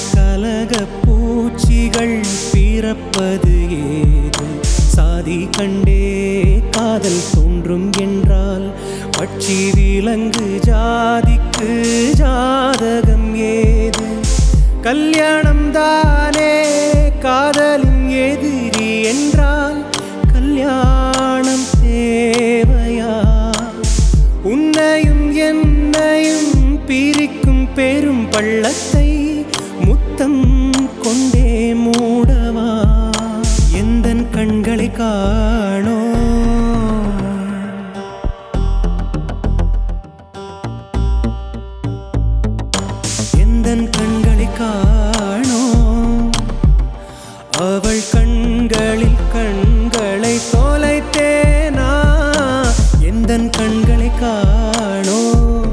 கலக பூச்சிகள் பிறப்பது ஏது சாதி கண்டே காதல் தோன்றும் என்றால் பட்சி விலங்கு ஜாதிக்கு ஜாதகம் ஏது கல்யாணம் தானே காதலின் எதிரி என்றால் கல்யாணம் தேவையா உன்னையும் என்னையும் பிரிக்கும் பெரும் பள்ளத்தை முத்தம் கொண்டே மூடவா எந்தன் கண்களை காணோ எந்தன் கண்களை காணோ அவள் கண்களில் கண்களை தொலைத்தேனா எந்தன் கண்களை காணோ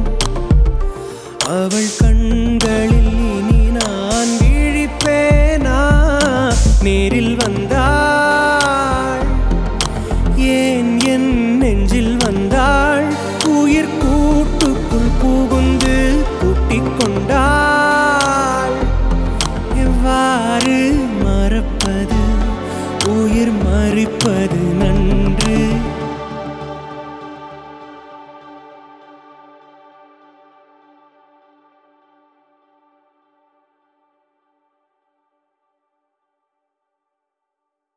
அவள் கண்களில் இனி நான் விழிப்பேனா நேரில் வந்தாள் ஏன் என் நெஞ்சில் வந்தாள் உயிர் கூட்டுக்குள் புகுந்து கூட்டிக் கொண்டாள் எவ்வாறு மறப்பது உயிர் மறிப்பது